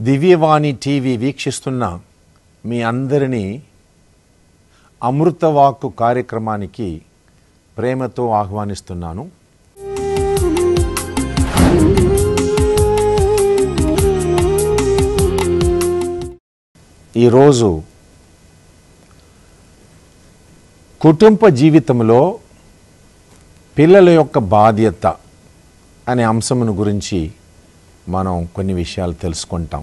దివ్యవాణి TV వీక్షిస్తున్న మీ అందరినీ అమృతవాక్కు కార్యక్రమానికి ప్రేమతో ఆహ్వానిస్తున్నాను ఈరోజు కుటుంబ జీవితంలో పిల్లల యొక్క బాధ్యత అనే అంశమును గురించి మనం కొన్ని విషయాలు తెలుసుకుంటాం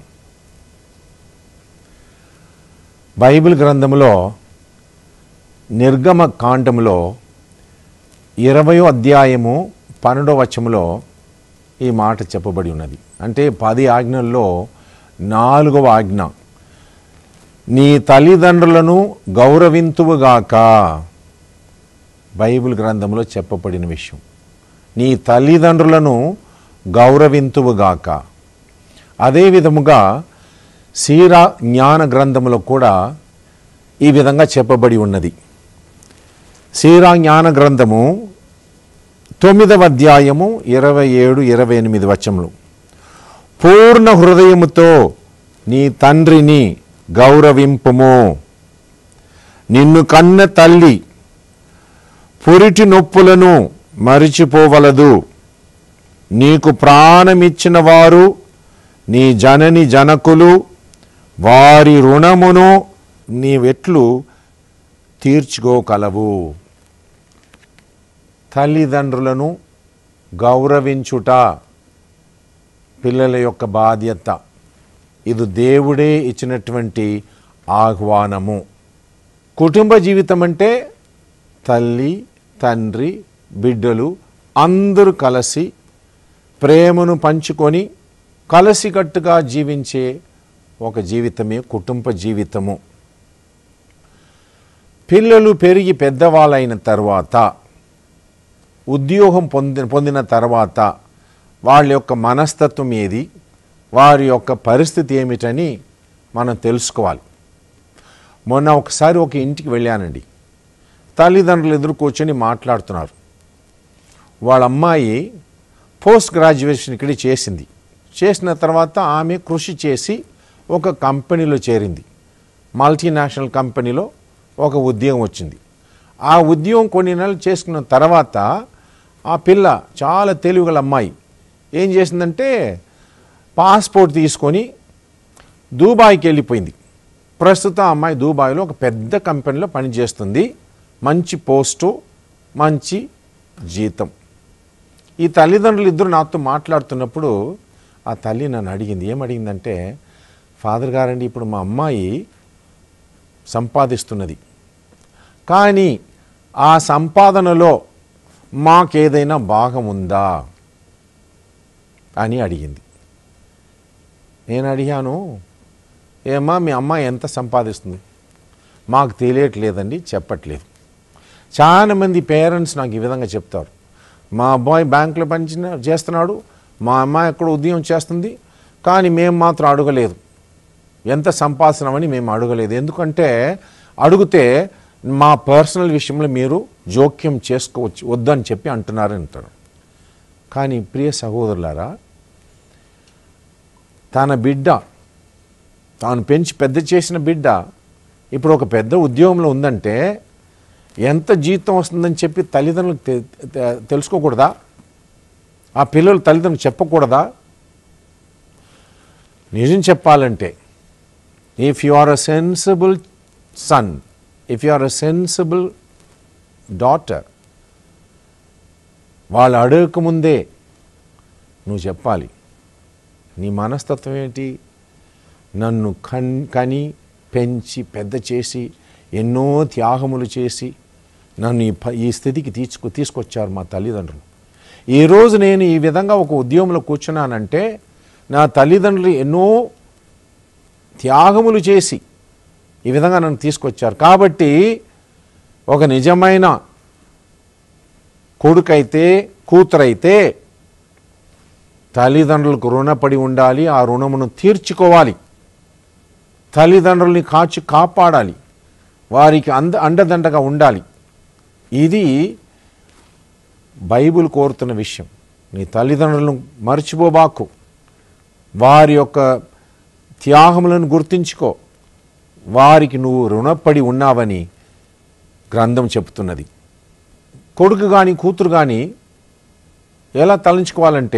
బైబిల్ గ్రంథంలో నిర్గమ కాండములో ఇరవయో అధ్యాయము పన్నెండో వచములో ఈ మాట చెప్పబడి ఉన్నది అంటే పది ఆజ్ఞల్లో నాలుగవ ఆజ్ఞ నీ తల్లిదండ్రులను గౌరవింతువుగాక బైబిల్ గ్రంథంలో చెప్పబడిన విషయం నీ తల్లిదండ్రులను గౌరవింతువుగాక అదే విధముగా సీరా జ్ఞాన గ్రంథములో కూడా ఈ విధంగా చెప్పబడి ఉన్నది సీరా జ్ఞాన గ్రంథము తొమ్మిదవ అధ్యాయము ఇరవై ఏడు ఇరవై ఎనిమిది వచములు పూర్ణ హృదయముతో నీ తండ్రిని గౌరవింపుము నిన్ను కన్న తల్లి పురిటి నొప్పులను మరిచిపోవలదు నీకు ప్రాణమిచ్చిన వారు నీ జనని జనకులు వారి రుణమును నీవెట్లు తీర్చుకోగలవు తల్లిదండ్రులను గౌరవించుట పిల్లల యొక్క బాధ్యత ఇది దేవుడే ఇచ్చినటువంటి ఆహ్వానము కుటుంబ జీవితం అంటే తల్లి తండ్రి బిడ్డలు అందరూ కలిసి ప్రేమను పంచుకొని కలిసికట్టుగా జీవించే ఒక జీవితమే కుటుంబ జీవితము పిల్లలు పెరిగి పెద్దవాళ్ళైన తర్వాత ఉద్యోగం పొంది పొందిన తర్వాత వాళ్ళ యొక్క మనస్తత్వం ఏది వారి యొక్క పరిస్థితి ఏమిటని మనం తెలుసుకోవాలి మొన్న ఒకసారి ఒక ఇంటికి వెళ్ళానండి తల్లిదండ్రులు ఎదురు కూర్చొని మాట్లాడుతున్నారు వాళ్ళ అమ్మాయి పోస్ట్ గ్రాడ్యుయేషన్ ఇక్కడ చేసింది చేసిన తర్వాత ఆమె కృషి చేసి ఒక కంపెనీలో చేరింది మల్టీనేషనల్ కంపెనీలో ఒక ఉద్యోగం వచ్చింది ఆ ఉద్యోగం కొన్ని నెలలు చేసుకున్న తర్వాత ఆ పిల్ల చాలా తెలివిగల అమ్మాయి ఏం చేసిందంటే పాస్పోర్ట్ తీసుకొని దూబాయ్కి వెళ్ళిపోయింది ప్రస్తుతం ఆ అమ్మాయి దూబాయ్లో ఒక పెద్ద కంపెనీలో పనిచేస్తుంది మంచి పోస్టు మంచి జీతం ఈ తల్లిదండ్రులు ఇద్దరు నాతో మాట్లాడుతున్నప్పుడు ఆ తల్లి నన్ను అడిగింది ఏం అడిగిందంటే ఫాదర్ గారండి ఇప్పుడు మా అమ్మాయి సంపాదిస్తున్నది కానీ ఆ సంపాదనలో మాకేదైనా భాగం ఉందా అని అడిగింది నేను అడిగాను ఏమ్మా మీ అమ్మాయి ఎంత సంపాదిస్తుంది మాకు తెలియట్లేదండి చెప్పట్లేదు చాలామంది పేరెంట్స్ నాకు ఈ విధంగా చెప్తారు మా అబ్బాయి బ్యాంకులో పని చేస్తున్నాడు మా అమ్మాయి ఎక్కడ ఉద్యోగం చేస్తుంది కానీ మేము మాత్రం అడగలేదు ఎంత సంపాదిస్తున్నామని మేము అడగలేదు ఎందుకంటే అడిగితే మా పర్సనల్ విషయంలో మీరు జోక్యం చేసుకోవచ్చు వద్దని చెప్పి అంటున్నారని అంటారు కానీ ప్రియ సహోదరులారా తన బిడ్డ తాను పెంచి పెద్ద చేసిన బిడ్డ ఇప్పుడు ఒక పెద్ద ఉద్యోగంలో ఉందంటే ఎంత జీతం వస్తుందని చెప్పి తల్లిదండ్రులకు తె- తె- తెలుసుకోకూడదా ఆ పిల్లలు తల్లిదండ్రులకు చెప్పకూడదా నిజం చెప్పాలంటే if you are a sensible son if you are a sensible daughter వాళ్ళు అడగకముందే నువ్వు చెప్పాలి నీ మనస్తత్వం ఏంటి నన్ను కన్ కని పెంచి పెద్ద చేసి ఎన్నో త్యాగములు చేసి నన్ను ఈ ప- ఈ స్థితికి తీసుకు తీసుకొచ్చారు మా తల్లిదండ్రులు ఈరోజు నేను ఈ విధంగా ఒక ఉద్యోగంలో కూర్చున్నానంటే నా తల్లిదండ్రులు ఎన్నో త్యాగములు చేసి ఈ విధంగా నన్ను తీసుకొచ్చారు కాబట్టి ఒక నిజమైన కొడుకైతే కూతురైతే తల్లిదండ్రులకు రుణపడి ఉండాలి ఆ రుణమును తీర్చుకోవాలి తల్లిదండ్రుల్ని కాచి కాపాడాలి వారికి అంద అండదండగా ఉండాలి ఇది బైబిల్ కోరుతున్న విషయం నీ తల్లిదండ్రులను మర్చిపోబాకు వారి యొక్క త్యాగములను గుర్తించుకో వారికి నువ్వు రుణపడి ఉన్నావని గ్రంథం చెప్తున్నది కొడుకు కానీ కూతురు కానీ ఎలా తలంచుకోవాలంటే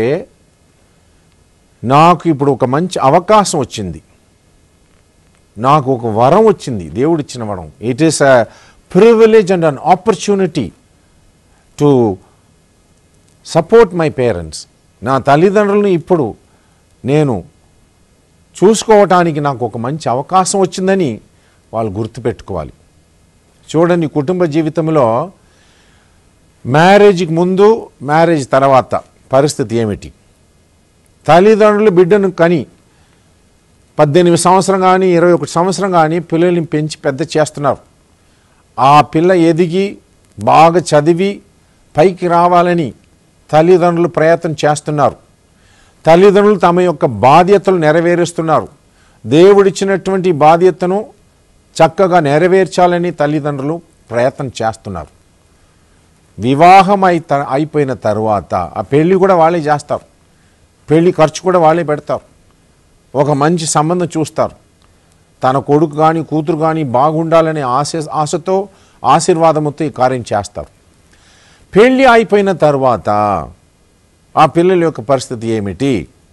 నాకు ఇప్పుడు ఒక మంచి అవకాశం వచ్చింది నాకు ఒక వరం వచ్చింది దేవుడిచ్చిన వరం it is a privilege and an opportunity to support my parents నా తల్లిదండ్రులను ఇప్పుడు నేను చూసుకోవటానికి నాకు ఒక మంచి అవకాశం వచ్చిందని వాళ్ళు గుర్తుపెట్టుకోవాలి చూడండి కుటుంబ జీవితంలో మ్యారేజ్కి ముందు మ్యారేజ్ తర్వాత పరిస్థితి ఏమిటి తల్లిదండ్రులు బిడ్డను కని పద్దెనిమిది సంవత్సరం కానీ ఇరవై ఒకటి సంవత్సరం కానీ పిల్లల్ని పెంచి పెద్ద చేస్తున్నారు ఆ పిల్ల ఎదిగి బాగా చదివి పైకి రావాలని తల్లిదండ్రులు ప్రయత్నం చేస్తున్నారు తల్లిదండ్రులు తమ యొక్క బాధ్యతలు నెరవేరుస్తున్నారు దేవుడిచ్చినటువంటి బాధ్యతను చక్కగా నెరవేర్చాలని తల్లిదండ్రులు ప్రయత్నం చేస్తున్నారు వివాహం అయి త- అయిపోయిన తర్వాత ఆ పెళ్ళి కూడా వాళ్ళే చేస్తారు పెళ్లి ఖర్చు కూడా వాళ్ళే పెడతారు ఒక మంచి సంబంధం చూస్తారు తన కొడుకు కానీ కూతురు కానీ బాగుండాలనే ఆశ ఆశతో ఆశీర్వాదముతో ఈ కార్యం చేస్తారు పెళ్ళి అయిపోయిన తర్వాత ఆ పిల్లల యొక్క పరిస్థితి ఏమిటి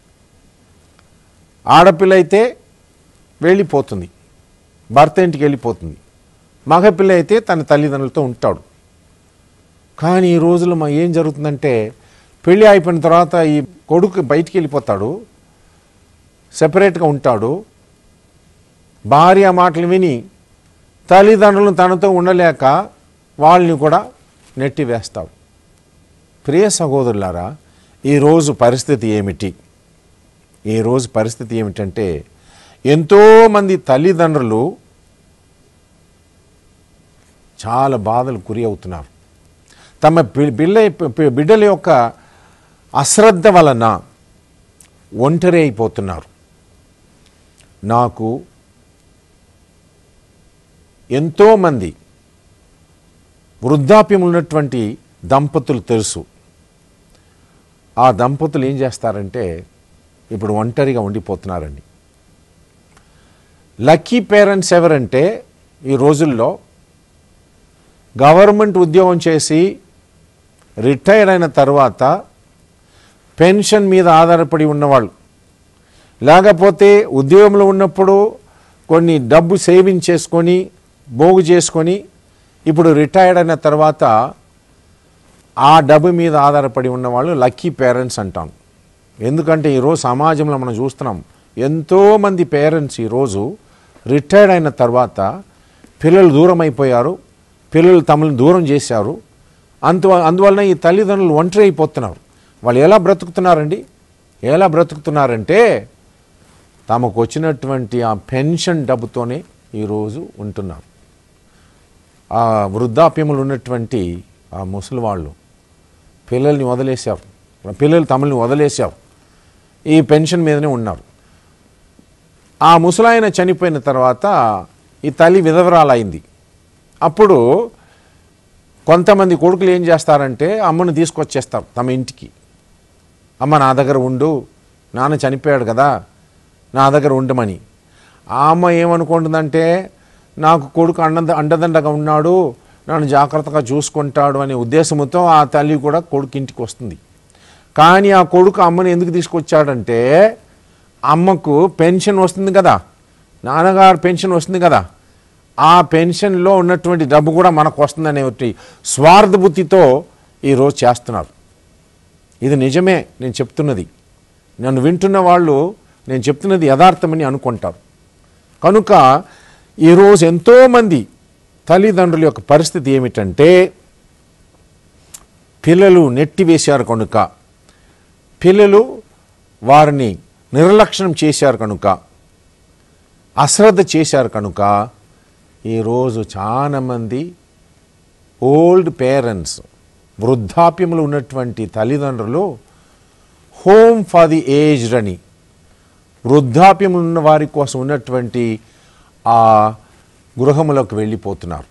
ఆడపిల్ల అయితే వెళ్ళిపోతుంది భర్త ఇంటికి వెళ్ళిపోతుంది మగపిల్ల అయితే తన తల్లిదండ్రులతో ఉంటాడు కానీ ఈ రోజుల్లో మా ఏం జరుగుతుందంటే పెళ్ళి అయిపోయిన తర్వాత ఈ కొడుకు బయటికి వెళ్ళిపోతాడు సెపరేట్గా ఉంటాడు భార్య మాటలు విని తల్లిదండ్రులు తనతో ఉండలేక వాళ్ళని కూడా నెట్టివేస్తాడు ప్రియ సహోదరులారా ఈరోజు పరిస్థితి ఏమిటి ఈరోజు పరిస్థితి ఏమిటంటే ఎంతోమంది తల్లిదండ్రులు చాలా బాధలు గురి అవుతున్నారు తమ పి- పిల్ల పి- బిడ్డల యొక్క అశ్రద్ధ వలన ఒంటరి అయిపోతున్నారు నాకు ఎంతోమంది వృద్ధాప్యం ఉన్నటువంటి దంపతులు తెలుసు ఆ దంపతులు ఏం చేస్తారంటే ఇప్పుడు ఒంటరిగా ఉండిపోతున్నారండి లక్కీ పేరెంట్స్ ఎవరంటే ఈ రోజుల్లో గవర్నమెంట్ ఉద్యోగం చేసి రిటైర్ అయిన తర్వాత పెన్షన్ మీద ఆధారపడి ఉన్నవాళ్ళు లేకపోతే ఉద్యోగంలో ఉన్నప్పుడు కొన్ని డబ్బు సేవింగ్ చేసుకొని పోగు చేసుకొని ఇప్పుడు రిటైర్డ్ అయిన తర్వాత ఆ డబ్బు మీద ఆధారపడి ఉన్నవాళ్ళు లక్కీ పేరెంట్స్ అంటాం ఎందుకంటే ఈరోజు సమాజంలో మనం చూస్తున్నాం ఎంతోమంది పేరెంట్స్ ఈరోజు రిటైర్డ్ అయిన తర్వాత పిల్లలు దూరం అయిపోయారు పిల్లలు తమను దూరం చేశారు అందు అందువలన ఈ తల్లిదండ్రులు ఒంటరి అయిపోతున్నారు వాళ్ళు ఎలా బ్రతుకుతున్నారండి ఎలా బ్రతుకుతున్నారంటే తమకు వచ్చినటువంటి ఆ పెన్షన్ డబ్బుతోనే ఈరోజు ఉంటున్నారు ఆ వృద్ధాప్యములు ఉన్నటువంటి ఆ ముసలి వాళ్ళు పిల్లల్ని వదిలేశారు పిల్లలు తమల్ని వదిలేశారు ఈ పెన్షన్ మీదనే ఉన్నారు ఆ ముసలాయన చనిపోయిన తర్వాత ఈ తల్లి విధవరాలైంది అప్పుడు కొంతమంది కొడుకులు ఏం చేస్తారంటే అమ్మను తీసుకొచ్చేస్తారు తమ ఇంటికి అమ్మ నా దగ్గర ఉండు నాన్న చనిపోయాడు కదా నా దగ్గర ఉండమని ఆ అమ్మ ఏమనుకుంటుందంటే నాకు కొడుకు అండ అండదండగా ఉన్నాడు నన్ను జాగ్రత్తగా చూసుకుంటాడు అనే ఉద్దేశంతో ఆ తల్లి కూడా కొడుకు ఇంటికి వస్తుంది కానీ ఆ కొడుకు అమ్మని ఎందుకు తీసుకొచ్చాడంటే అమ్మకు పెన్షన్ వస్తుంది కదా నాన్నగారు పెన్షన్ వస్తుంది కదా ఆ పెన్షన్లో ఉన్నటువంటి డబ్బు కూడా మనకు వస్తుందనే ఒకటి స్వార్థ బుద్ధితో ఈరోజు చేస్తున్నారు ఇది నిజమే నేను చెప్తున్నది నన్ను వింటున్న వాళ్ళు నేను చెప్తున్నది యథార్థమని అనుకుంటారు కనుక ఈరోజు ఎంతోమంది తల్లిదండ్రుల యొక్క పరిస్థితి ఏమిటంటే పిల్లలు నెట్టివేశారు కనుక పిల్లలు వారిని నిర్లక్ష్యం చేశారు కనుక అశ్రద్ధ చేశారు కనుక ఈరోజు చాలామంది ఓల్డ్ పేరెంట్స్ వృద్ధాప్యములు ఉన్నటువంటి తల్లిదండ్రులు హోమ్ ఫర్ ది ఏజ్డ్ అని వృద్ధాప్యం ఉన్న వారి కోసం ఉన్నటువంటి ఆ గృహములకు వెళ్ళిపోతున్నారు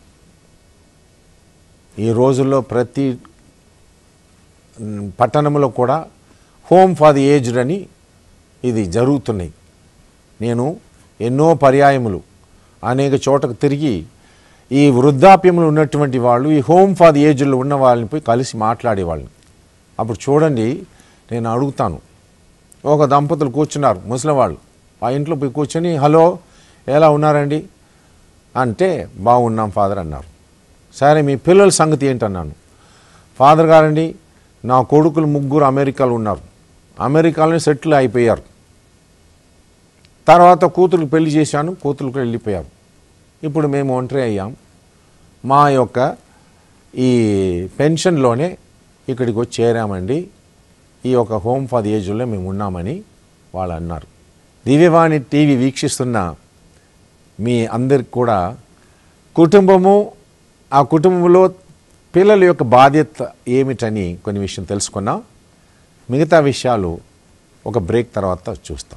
ఈ రోజుల్లో ప్రతి మ్, పట్టణంలో కూడా హోమ్ ఫర్ ది ఏజ్డ్ అని ఇది జరుగుతున్నాయి నేను ఎన్నో పర్యాయములు అనేక చోటకు తిరిగి ఈ వృద్ధాప్యంలో ఉన్నటువంటి వాళ్ళు ఈ హోమ్ ఫర్ ది ఏజ్లో ఉన్న వాళ్ళని పోయి కలిసి మాట్లాడేవాళ్ళని అప్పుడు చూడండి నేను అడుగుతాను ఒక దంపతులు కూర్చున్నారు ముసలి వాళ్ళు ఆ ఇంట్లో పోయి కూర్చొని హలో ఎలా ఉన్నారండి అంటే బాగున్నాం ఫాదర్ అన్నారు సరే మీ పిల్లల సంగతి ఏంటన్నాను ఫాదర్ గారండి నా కొడుకులు ముగ్గురు అమెరికాలో ఉన్నారు అమెరికాలోనే సెటిల్ అయిపోయారు తర్వాత కూతురికి పెళ్లి చేశాను కూతురికి వెళ్ళిపోయారు ఇప్పుడు మేము ఒంటరి అయ్యాం మా యొక్క ఈ పెన్షన్లోనే ఇక్కడికి వచ్చి చేరామండి ఈ యొక్క హోమ్ ఫర్ ది ఏజ్లో మేము ఉన్నామని వాళ్ళు అన్నారు దివ్యవాణి టీవీ వీక్షిస్తున్న మీ అందరికి కూడా కుటుంబము ఆ కుటుంబంలో పిల్లల యొక్క బాధ్యత ఏమిటని కొన్ని విషయం తెలుసుకున్నాం మిగతా విషయాలు ఒక బ్రేక్ తర్వాత చూస్తాం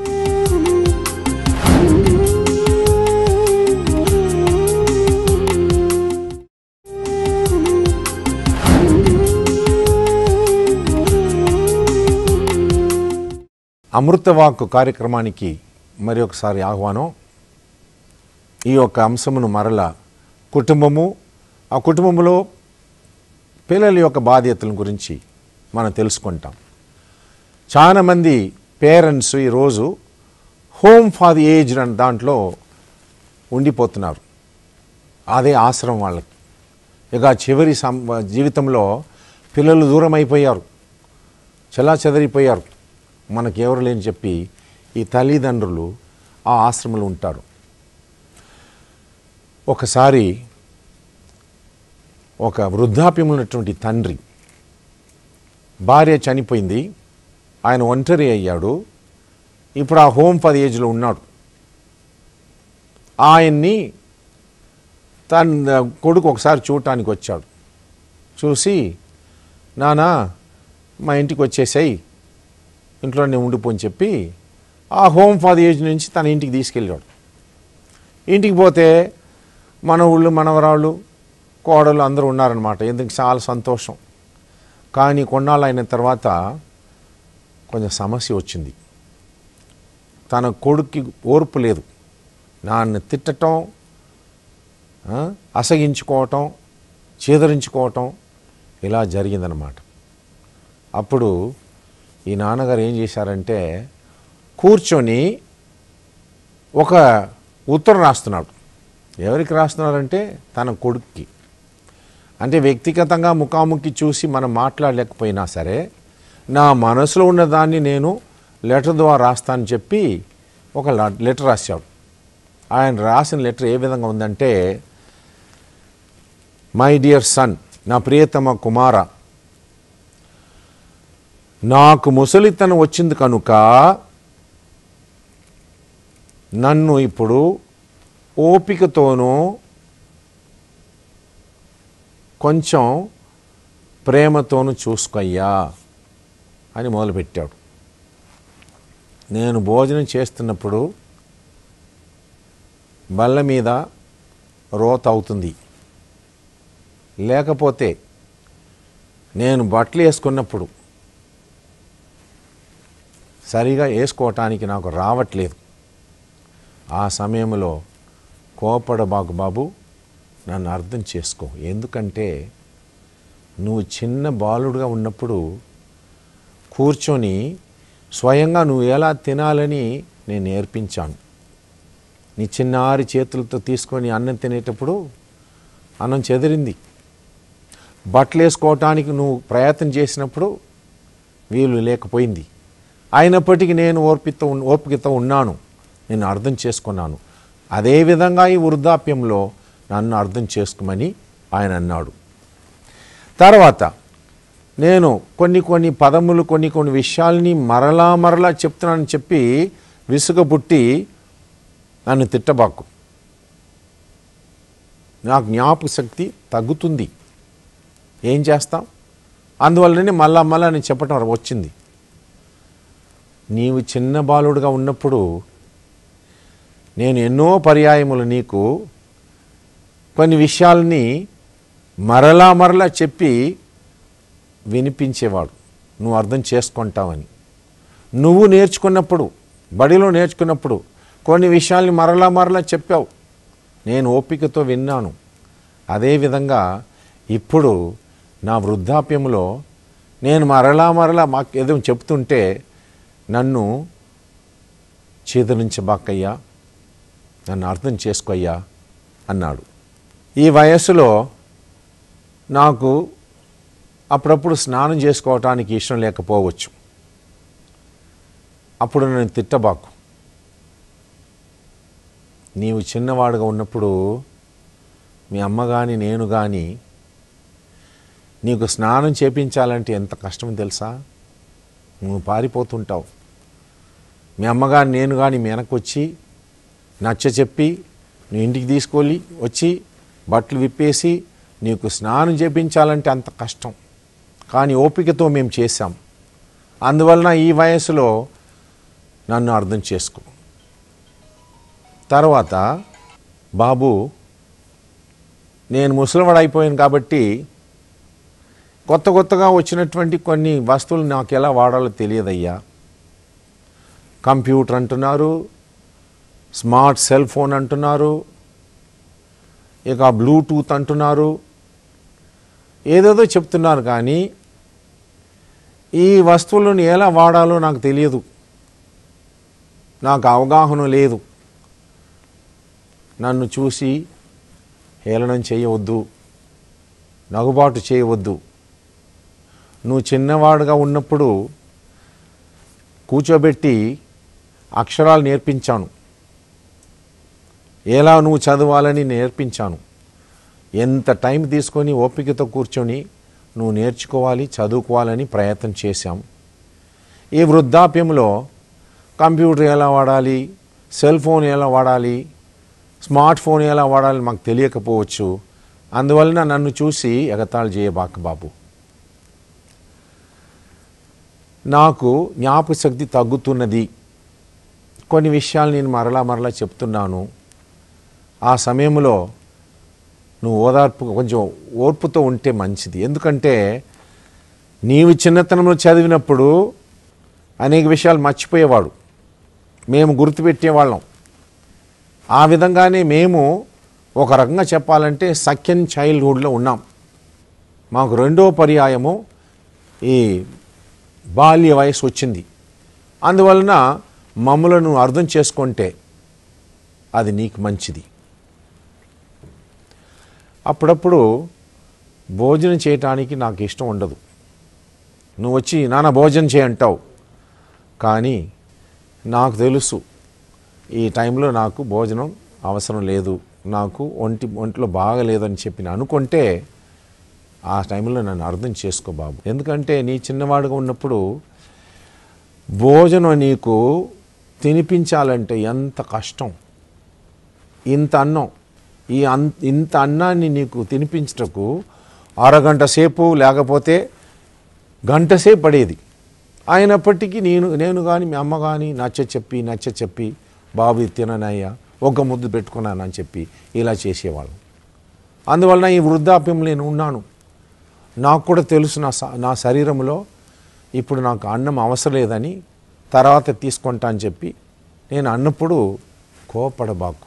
అమృతవాక్కు కార్యక్రమానికి మరి ఒకసారి ఆహ్వానం ఈ యొక్క అంశమును మరల కుటుంబము ఆ కుటుంబంలో పిల్లల యొక్క బాధ్యతల గురించి మనం తెలుసుకుంటాం చాలామంది పేరెంట్స్ ఈరోజు హోమ్ ఫర్ ది ఏజ్ అనే దాంట్లో ఉండిపోతున్నారు అదే ఆశ్రమం వాళ్ళకి ఇక చివరి సం జీవితంలో పిల్లలు దూరం అయిపోయారు చలా చెదరిపోయారు మనకి ఎవరు లేని చెప్పి ఈ తల్లిదండ్రులు ఆ ఆశ్రమంలో ఉంటారు ఒకసారి ఒక వృద్ధాప్యం ఉన్నటువంటి తండ్రి భార్య చనిపోయింది ఆయన ఒంటరి అయ్యాడు ఇప్పుడు ఆ హోమ్ ఫర్ ఏజ్లో ఉన్నాడు ఆయన్ని తన కొడుకు ఒకసారి చూడటానికి వచ్చాడు చూసి నానా మా ఇంటికి వచ్చేసాయి ఇంట్లోనే ఉండిపోని చెప్పి ఆ హోమ్ ఫర్ ది ఏజ్ నుంచి తన ఇంటికి తీసుకెళ్ళాడు ఇంటికి పోతే మన ఊళ్ళు మనవరాళ్ళు కోడలు అందరూ ఉన్నారనమాట ఎందుకు చాలా సంతోషం కానీ కొన్నాళ్ళు అయిన తర్వాత కొంచెం సమస్య వచ్చింది తన కొడుక్కి ఓర్పు లేదు నాన్న తిట్టటం ఆ, అసగించుకోవటం చేదరించుకోవటం ఇలా జరిగిందనమాట అప్పుడు ఈ నాన్నగారు ఏం చేశారంటే కూర్చొని ఒక ఉత్తరం రాస్తున్నాడు ఎవరికి రాస్తున్నారంటే తన కొడుక్కి అంటే వ్యక్తిగతంగా ముఖాముఖి చూసి మనం మాట్లాడలేకపోయినా సరే నా మనసులో ఉన్న దాన్ని నేను లెటర్ ద్వారా రాస్తానని చెప్పి ఒక ల- లెటర్ రాశాడు ఆయన రాసిన లెటర్ ఏ విధంగా ఉందంటే మై డియర్ సన్ నా ప్రియతమ కుమార నాకు ముసలితనం వచ్చింది కనుక నన్ను ఇప్పుడు ఓపికతోనూ కొంచెం ప్రేమతోనూ చూసుకోయ్యా అని మొదలుపెట్టాడు నేను భోజనం చేస్తున్నప్పుడు బల్ల మీద రోత అవుతుంది లేకపోతే నేను బట్టలు వేసుకున్నప్పుడు సరిగా వేసుకోవటానికి నాకు రావట్లేదు ఆ సమయంలో కోపడబాకు బాబు నన్ను అర్థం చేసుకో ఎందుకంటే నువ్వు చిన్న బాలుడుగా ఉన్నప్పుడు కూర్చొని స్వయంగా నువ్వు ఎలా తినాలని నేను నేర్పించాను నీ చిన్నారి చేతులతో తీసుకొని అన్నం తినేటప్పుడు అన్నం చెదిరింది బట్టలు వేసుకోవటానికి నువ్వు ప్రయత్నం చేసినప్పుడు వీలు లేకపోయింది అయినప్పటికీ నేను ఓర్పితో ఉన్- ఓపికతో ఉన్నాను నేను అర్థం చేసుకున్నాను అదేవిధంగా ఈ వృద్ధాప్యంలో నన్ను అర్థం చేసుకోమని ఆయన అన్నాడు తర్వాత నేను కొన్ని కొన్ని పదములు కొన్ని కొన్ని విషయాల్ని మరలా మరలా చెప్తున్నానని చెప్పి విసుగ పుట్టి నన్ను తిట్టబాకు నా జ్ఞాపక శక్తి తగ్గుతుంది ఏం చేస్తాం అందువల్లనే మళ్ళా మళ్ళా నేను చెప్పటం వచ్చింది నీవు చిన్న బాలుడుగా ఉన్నప్పుడు నేను ఎన్నో పర్యాయములు నీకు కొన్ని విషయాల్ని మరలా మరలా చెప్పి వినిపించేవాడు నువ్వు అర్థం చేసుకుంటావని నువ్వు నేర్చుకున్నప్పుడు బడిలో నేర్చుకున్నప్పుడు కొన్ని విషయాల్ని మరలా మరలా చెప్పావు నేను ఓపికతో విన్నాను అదేవిధంగా ఇప్పుడు నా వృద్ధాప్యంలో నేను మరలా మరలా మాకు ఏదో చెప్తుంటే నన్ను చేదరించబాకయ్యా నన్ను అర్థం చేసుకోయ్యా అన్నాడు ఈ వయస్సులో నాకు అప్పుడప్పుడు స్నానం చేసుకోవటానికి ఇష్టం లేకపోవచ్చు అప్పుడు నేను తిట్టబాకు నీవు చిన్నవాడుగా ఉన్నప్పుడు మీ అమ్మ కానీ నేను కానీ నీకు స్నానం చేపించాలంటే ఎంత కష్టమో తెలుసా నువ్వు పారిపోతుంటావు మీ అమ్మ కానీ నేను కానీ మీ వెనక్కి వచ్చి నచ్చ చెప్పి నువ్వు ఇంటికి తీసుకొని వచ్చి బట్టలు విప్పేసి నీకు స్నానం చేపించాలంటే అంత కష్టం కానీ ఓపికతో మేము చేశాం అందువలన ఈ వయసులో నన్ను అర్థం చేసుకో తర్వాత బాబు నేను ముసలివాడు అయిపోయాను కాబట్టి కొత్త కొత్తగా వచ్చినటువంటి కొన్ని వస్తువులు నాకు ఎలా వాడాలో తెలియదయ్యా కంప్యూటర్ అంటున్నారు స్మార్ట్ సెల్ ఫోన్ అంటున్నారు ఇక బ్లూటూత్ అంటున్నారు ఏదేదో చెప్తున్నారు కానీ ఈ వస్తువులను ఎలా వాడాలో నాకు తెలియదు నాకు అవగాహన లేదు నన్ను చూసి హేళనం చేయవద్దు నగుబాటు చేయవద్దు నువ్వు చిన్నవాడుగా ఉన్నప్పుడు కూర్చోబెట్టి అక్షరాలు నేర్పించాను ఎలా నువ్వు చదవాలని నేర్పించాను ఎంత టైం తీసుకొని ఓపికతో కూర్చొని నువ్వు నేర్చుకోవాలి చదువుకోవాలని ప్రయత్నం చేశాం ఈ వృద్ధాప్యంలో కంప్యూటర్ ఎలా వాడాలి సెల్ ఫోన్ ఎలా వాడాలి స్మార్ట్ ఫోన్ ఎలా వాడాలి మాకు తెలియకపోవచ్చు అందువలన నన్ను చూసి ఎగతాళి చేయబాక బాబు నాకు జ్ఞాపక శక్తి తగ్గుతున్నది కొన్ని విషయాలు నేను మరలా మరలా చెప్తున్నాను ఆ సమయంలో నువ్వు ఓదార్పు కొంచెం ఓర్పుతో ఉంటే మంచిది ఎందుకంటే నీవు చిన్నతనంలో చదివినప్పుడు అనేక విషయాలు మర్చిపోయేవాడు మేము గుర్తుపెట్టేవాళ్ళం ఆ విధంగానే మేము ఒక రకంగా చెప్పాలంటే సెకండ్ చైల్డ్హుడ్లో ఉన్నాం మాకు రెండో పర్యాయము ఈ బాల్య వయసు వచ్చింది అందువలన మమ్మలను అర్థం చేసుకుంటే అది నీకు మంచిది అప్పుడప్పుడు భోజనం చేయటానికి నాకు ఇష్టం ఉండదు నువ్వు వచ్చి నాన్న భోజనం చేయంటావు కానీ నాకు తెలుసు ఈ టైంలో నాకు భోజనం అవసరం లేదు నాకు ఒంటి ఒంట్లో బాగలేదని చెప్పి నేను అనుకుంటే ఆ టైంలో నన్ను అర్థం చేసుకో బాబు ఎందుకంటే నీ చిన్నవాడుగా ఉన్నప్పుడు భోజనం నీకు తినిపించాలంటే ఎంత కష్టం ఇంత అన్నం ఈ అన్ ఇంత అన్నాన్ని నీకు తినిపించటకు అరగంట సేపు లేకపోతే గంట సేపు పడేది అయినప్పటికీ నేను నేను కానీ మీ అమ్మ కానీ నచ్చ చెప్పి నచ్చ చెప్పి బాబు ఇది తిననయ్యా ఒక ముద్దు పెట్టుకున్నానని చెప్పి ఇలా చేసేవాళ్ళం అందువలన ఈ వృద్ధాప్యంలో నేను ఉన్నాను నాకు కూడా తెలుసు నా స- నా శరీరంలో ఇప్పుడు నాకు అన్నం అవసరం లేదని తర్వాత తీసుకుంటా అని చెప్పి నేను అన్నప్పుడు కోపడబాకు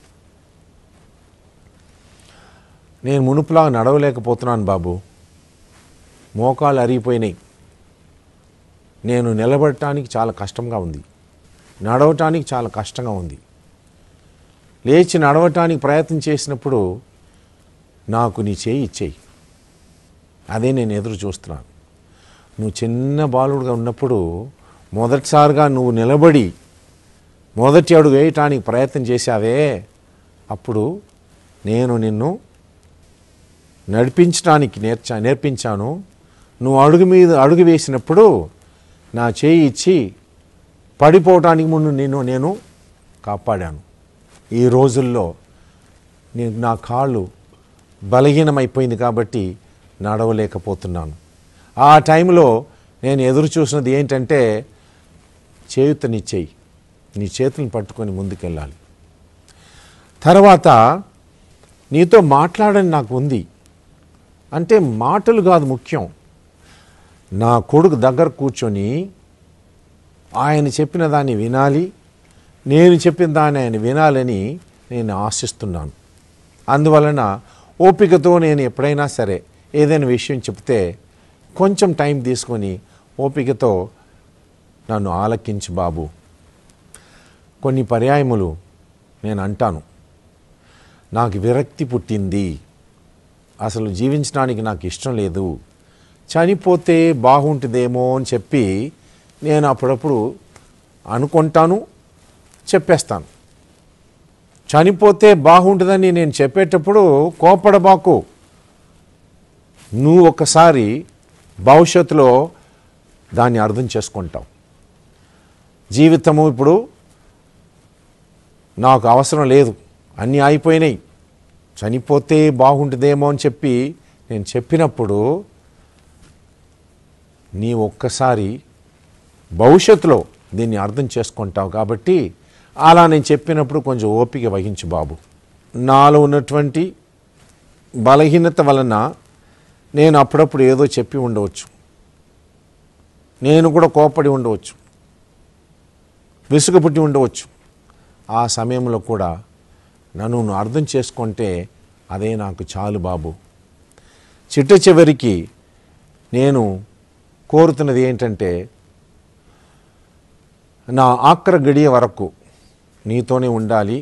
నేను మునుపులా నడవలేకపోతున్నాను బాబు మోకాలు అరిగిపోయినాయి నేను నిలబడటానికి చాలా కష్టంగా ఉంది నడవటానికి చాలా కష్టంగా ఉంది లేచి నడవటానికి ప్రయత్నం చేసినప్పుడు నాకు నీ చేయి ఇచ్చేయి అదే నేను ఎదురు చూస్తున్నాను నువ్వు చిన్న బాలుడుగా ఉన్నప్పుడు మొదటిసారిగా నువ్వు నిలబడి మొదటి అడుగు వేయటానికి ప్రయత్నం చేశావే అప్పుడు నేను నిన్ను నడిపించడానికి నేర్చా నేర్పించాను నువ్వు అడుగు మీద అడుగు వేసినప్పుడు నా చేయి ఇచ్చి పడిపోవటానికి ముందు నేను నేను కాపాడాను ఈ రోజుల్లో నేను నా కాళ్ళు బలహీనమైపోయింది కాబట్టి నడవలేకపోతున్నాను ఆ టైంలో నేను ఎదురు చూసినది ఏంటంటే చేయుతనిచ్చేయి నీ చేతులను పట్టుకొని ముందుకెళ్ళాలి తర్వాత నీతో మాట్లాడని నాకు ఉంది అంటే మాటలు కాదు ముఖ్యం నా కొడుకు దగ్గర కూర్చొని ఆయన చెప్పిన దాన్ని వినాలి నేను చెప్పిన దాన్ని ఆయన వినాలని నేను ఆశిస్తున్నాను అందువలన ఓపికతో నేను ఎప్పుడైనా సరే ఏదైనా విషయం చెప్తే కొంచెం టైం తీసుకొని ఓపికతో నన్ను ఆలకించు బాబు కొన్ని పర్యాయములు నేను అంటాను నాకు విరక్తి పుట్టింది అసలు జీవించడానికి నాకు ఇష్టం లేదు చనిపోతే బాగుంటుందేమో అని చెప్పి నేను అప్పుడప్పుడు అనుకుంటాను చెప్పేస్తాను చనిపోతే బాగుంటుందని నేను చెప్పేటప్పుడు కోపడబాకు నువ్వు ఒకసారి భవిష్యత్తులో దాన్ని అర్థం చేసుకుంటావు జీవితము ఇప్పుడు నాకు అవసరం లేదు అన్నీ అయిపోయినాయి చనిపోతే బాగుంటుందేమో అని చెప్పి నేను చెప్పినప్పుడు నీ ఒక్కసారి భవిష్యత్తులో దీన్ని అర్థం చేసుకుంటావు కాబట్టి అలా నేను చెప్పినప్పుడు కొంచెం ఓపిక వహించు బాబు నాలో ఉన్నటువంటి బలహీనత వలన నేను అప్పుడప్పుడు ఏదో చెప్పి ఉండవచ్చు నేను కూడా కోపడి ఉండవచ్చు విసుగు పుట్టి ఉండవచ్చు ఆ సమయంలో కూడా నన్ను నువ్వు అర్థం చేసుకుంటే అదే నాకు చాలు బాబు చిట్ట చివరికి నేను కోరుతున్నది ఏంటంటే నా ఆక్ర గడియ వరకు నీతోనే ఉండాలి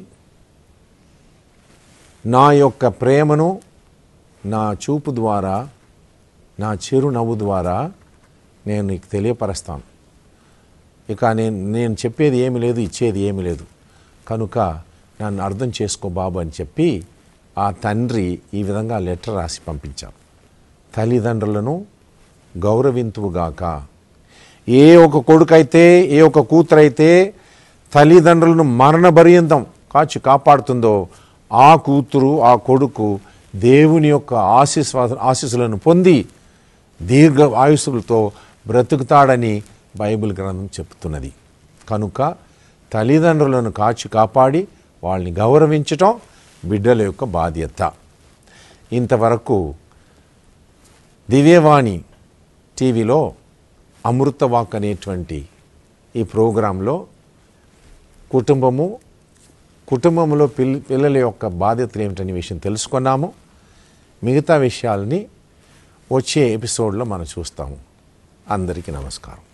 నా యొక్క ప్రేమను నా చూపు ద్వారా నా చిరునవ్వు ద్వారా నేను నీకు తెలియపరుస్తాను ఇక నేను నేను చెప్పేది ఏమి లేదు ఇచ్చేది ఏమి లేదు కనుక నన్ను అర్థం చేసుకో బాబు అని చెప్పి ఆ తండ్రి ఈ విధంగా లెటర్ రాసి పంపించారు తల్లిదండ్రులను గౌరవింతువుగాక ఏ ఒక కొడుకైతే ఏ ఒక కూతురైతే తల్లిదండ్రులను మరణ పర్యంతం కాచి కాపాడుతుందో ఆ కూతురు ఆ కొడుకు దేవుని యొక్క ఆశీస్ ఆశీస్సులను పొంది దీర్ఘ ఆయుస్సులతో బ్రతుకుతాడని బైబిల్ గ్రంథం చెప్తున్నది కనుక తల్లిదండ్రులను కాచి కాపాడి వాళ్ళని గౌరవించటం బిడ్డల యొక్క బాధ్యత ఇంతవరకు దివ్యవాణి టీవీలో అమృతవాక్ అనేటువంటి ఈ ప్రోగ్రాంలో కుటుంబము కుటుంబంలో పిల్ పిల్లల యొక్క బాధ్యతలు ఏమిటనే విషయం తెలుసుకున్నాము మిగతా విషయాల్ని వచ్చే ఎపిసోడ్లో మనం చూస్తాము అందరికీ నమస్కారం